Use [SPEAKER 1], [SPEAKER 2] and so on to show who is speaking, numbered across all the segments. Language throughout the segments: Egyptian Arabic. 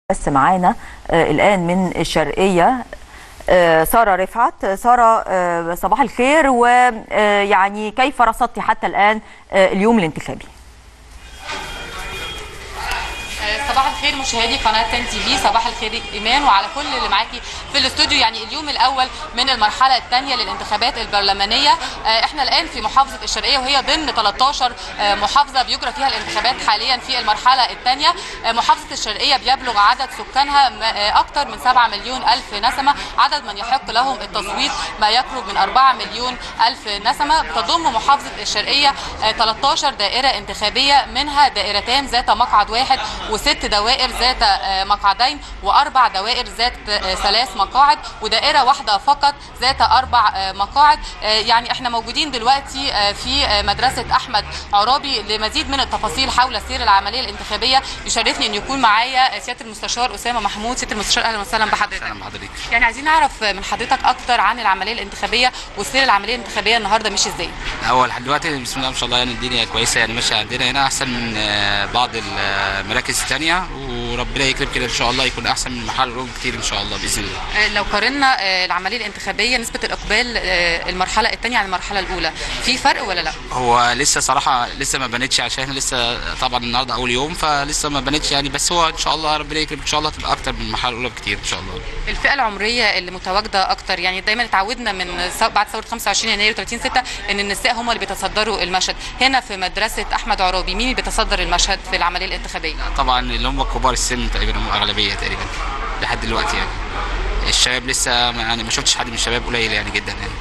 [SPEAKER 1] بس معانا آه، الآن من الشرقية آه، سارة رفعت سارة آه، صباح الخير ويعني كيف رصدت حتى الآن آه، اليوم الانتخابي
[SPEAKER 2] صباح الخير مشاهدي قناه 10 تي في صباح الخير ايمان وعلى كل اللي معاكي في الاستوديو يعني اليوم الاول من المرحله الثانيه للانتخابات البرلمانيه آه، احنا الان في محافظه الشرقيه وهي ضمن 13 آه، محافظه بيجرى فيها الانتخابات حاليا في المرحله الثانيه محافظه الشرقيه بيبلغ عدد سكانها م- آه، اكثر من 7 مليون الف نسمه عدد من يحق لهم التصويت ما يقرب من 4 مليون الف نسمه تضم محافظه الشرقيه آه، 13 دائره انتخابيه منها دائرتان ذات مقعد واحد وست دوائر ذات آه، مقعدين واربع دوائر ذات آه، ثلاث مقاعد ودائره واحده فقط ذات اربع آه، مقاعد آه، يعني احنا موجودين دلوقتي آه، في آه، مدرسه احمد عرابي لمزيد من التفاصيل حول سير العمليه الانتخابيه يشرفني ان يكون معايا آه، سياده المستشار اسامه محمود سياده المستشار اهلا وسهلا بحضرتك
[SPEAKER 3] اهلا بحضرتك
[SPEAKER 2] يعني عايزين نعرف من حضرتك اكتر عن العمليه الانتخابيه وسير العمليه الانتخابيه النهارده مشي ازاي
[SPEAKER 3] هو لحد دلوقتي بسم الله ما شاء الله يعني الدنيا كويسه يعني ماشيه عندنا هنا احسن من آه، بعض المراكز الثانيه وربنا يكرم كده ان شاء الله يكون احسن من محل الروم كتير ان شاء الله باذن الله
[SPEAKER 2] آه، لو قارنا آه، العمليه الانتخابيه نسبه الاقبال آه، المرحله الثانيه عن المرحله الاولى في فرق ولا لا
[SPEAKER 3] هو لسه صراحه لسه ما بنتش عشان احنا لسه طبعا النهارده اول يوم فلسه ما بنتش يعني بس هو ان شاء الله ربنا يكرم ان شاء الله تبقى اكتر من المرحله الاولى بكتير ان شاء الله
[SPEAKER 2] الفئه العمريه اللي متواجده اكتر يعني دايما اتعودنا من ث- بعد ثوره 25 يناير و30 6 ان النساء هم اللي بيتصدروا المشهد هنا في مدرسه احمد عرابي مين اللي بيتصدر المشهد في العمليه الانتخابيه
[SPEAKER 3] طبعا اللي هم كبار السن تقريبا هم اغلبيه تقريبا لحد دلوقتي يعني الشباب لسه ما- يعني ما شفتش حد من الشباب قليل يعني جدا يعني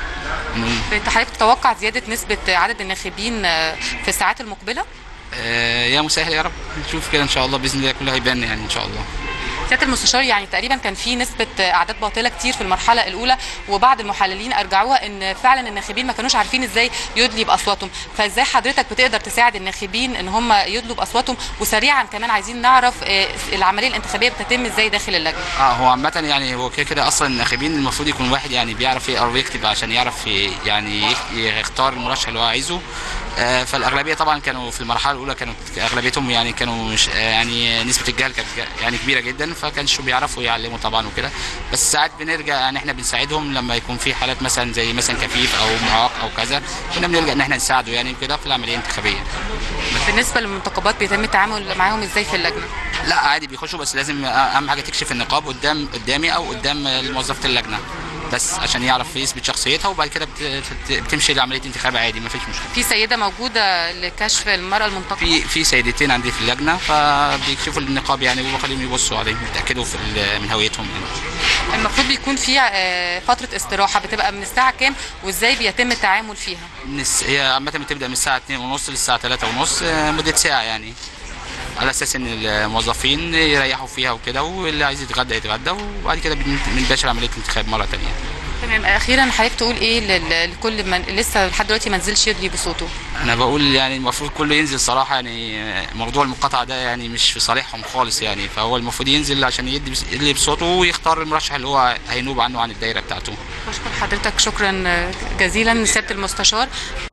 [SPEAKER 3] مم.
[SPEAKER 2] انت حضرتك تتوقع زياده نسبه عدد الناخبين آه، في الساعات المقبله
[SPEAKER 3] آه، يا مسهل يا رب نشوف كده ان شاء الله باذن الله كله هيبان يعني ان شاء الله
[SPEAKER 2] سياده المستشار يعني تقريبا كان في نسبه اعداد باطله كتير في المرحله الاولى وبعض المحللين ارجعوها ان فعلا الناخبين ما كانوش عارفين ازاي يدلي باصواتهم فازاي حضرتك بتقدر تساعد الناخبين ان هم يدلوا باصواتهم وسريعا كمان عايزين نعرف آه، العمليه الانتخابيه بتتم ازاي داخل اللجنه
[SPEAKER 3] اه هو عامة يعني هو كده كده اصلا الناخبين المفروض يكون واحد يعني بيعرف يقرا ويكتب عشان يعرف ي- يعني يك- يختار المرشح اللي هو عايزه آه فالاغلبيه طبعا كانوا في المرحله الاولى كانوا اغلبيتهم يعني كانوا مش آه يعني نسبه الجهل كانت جا- يعني كبيره جدا فكانش بيعرفوا يعلموا طبعا وكده بس ساعات بنرجع يعني احنا بنساعدهم لما يكون في حالات مثلا زي مثلا كفيف او معاق او كذا كنا بنلجا ان احنا نساعده يعني كده في العمليه الانتخابيه
[SPEAKER 2] بالنسبه للمنتخبات بيتم التعامل معاهم ازاي في اللجنه
[SPEAKER 3] لا عادي بيخشوا بس لازم اهم حاجه تكشف النقاب قدام قدامي او قدام موظفه اللجنه بس عشان يعرف يثبت شخصيتها وبعد كده بت- بت- بتمشي عمليه انتخاب عادي ما فيش مشكله
[SPEAKER 2] في سيده موجوده لكشف المراه المنتخبه
[SPEAKER 3] في في سيدتين عندي في اللجنه فبيكشفوا النقاب يعني وبخليهم يبصوا عليهم يتاكدوا في ال- من هويتهم يعني.
[SPEAKER 2] المفروض بيكون في آه، فتره استراحه بتبقى من الساعه كام وازاي بيتم التعامل فيها
[SPEAKER 3] من الس- هي عامه بتبدا من الساعه 2 ونص للساعه 3 ونص مده ساعه يعني على اساس ان الموظفين يريحوا فيها وكده واللي عايز يتغدى يتغدى وبعد كده بن- بنباشر عمليه الانتخاب مره ثانيه
[SPEAKER 2] تمام اخيرا حضرتك تقول ايه لل- لكل من لسه لحد دلوقتي ما نزلش يدلي بصوته
[SPEAKER 3] انا بقول يعني المفروض كله ينزل صراحه يعني موضوع المقاطعه ده يعني مش في صالحهم خالص يعني فهو المفروض ينزل عشان يدي بس- يدلي بصوته ويختار المرشح اللي هو هينوب عنه عن الدايره بتاعته
[SPEAKER 2] بشكر حضرتك شكرا آه، جزيلا سياده المستشار